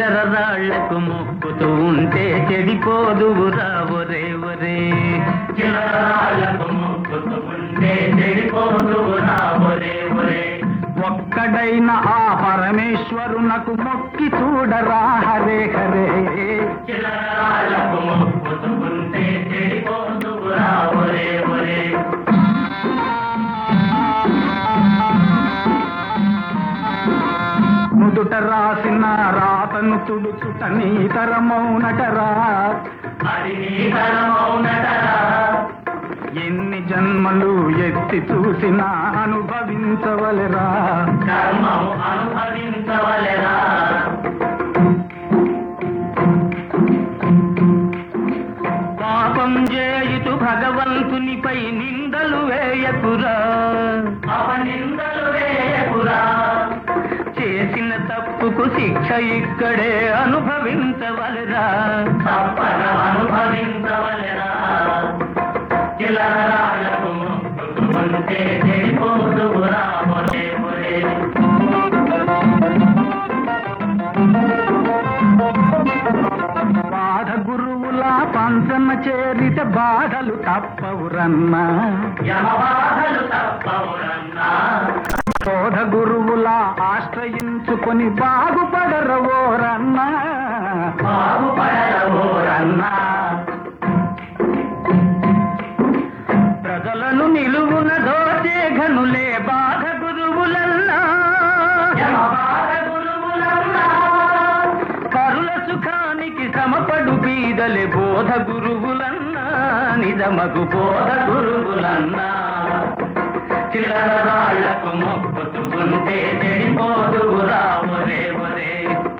చిల్లర రాళ్లకు మొక్కుతూ ఉంటే చెడిపోదువురా ఒరే ఒరే చిల్లర రాళ్లకు మొక్కుతూ ఉంటే చెడిపోదువురా ఒరే ఒరే ఒక్కడైన ఆ పరమేశ్వరునకు మొక్కి చూడరా హరే హరే చిల్లర రాళ్లకు మొక్కుతూ ఉంటే చెడిపోదువురా ఒరే ఒరే నుదుట రాసిన రాతను తుడుచుట నీ తరమౌనటరా అది నీ తరమౌనటరా ఎన్ని జన్మలు ఎత్తి చూసినా అనుభవించవలెరా కర్మము అనుభవించవలెరా పాపం చేయుతు భగవంతునిపై నిందలు వేయకురా నిందలు వేయకురా చేసిన తప్పుకు శిక్ష ఇక్కడే అనుభవించవలెరా తప్పన అనుభవించవలెరా చిల్లరాలకు మొక్కుకుంటే చెడిపోదువురా ఒరే ఒరే బాధ గురువుల పంచమ చేరిత బాధలు తప్పవురన్నా యమబాధలు తప్పవురన్నా బోధ గురువుల ఆశ్రయించుకొని బాగుపడరవోరన్నా బాగుపడవోరన్నా ప్రజలను నిలువున దోచే ఘనులే బాధ గురువులన్నా బాధ గురువులన్నా కరుల సుఖానికి సమపడు బీదలే బోధ గురువులన్నా నిజమగు బోధ గురువులన్నా చిల్లర రాళ్లకు మొక్కుతూ ఉంటే చెడిపోదువురా ఒరే ఒరే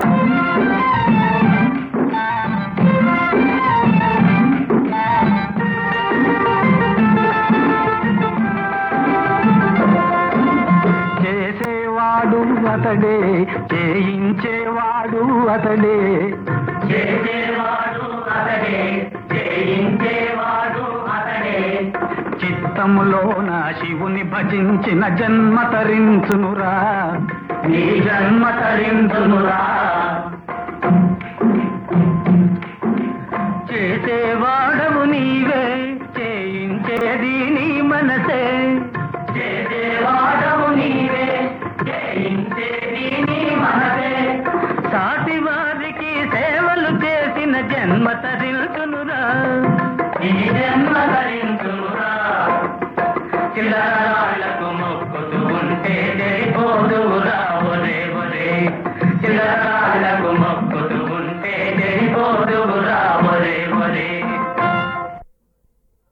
చేసేవాడు అతడే చేయించేవాడు అతడే చేసేవాడు అతడే చేయించేవాడు అతడే చిత్తములోన శివుని భజించిన జన్మ తరించునురా నీ జన్మ తరించునురా చేసేవాడవు నీవే చేయించేది నీ మనసే చేసేవాడవు నీవే చేయించేది నీ మనసే సాటి వారికి సేవలు చేసిన జన్మ తరించునురా నీ జన్మ తరించునురా చిల్లరాళ్లకు మొక్కుతూ ఉంటే చెడిపోదువురా ఒరే ఒరే చిల్లరాళ్లకు మొక్కుతూ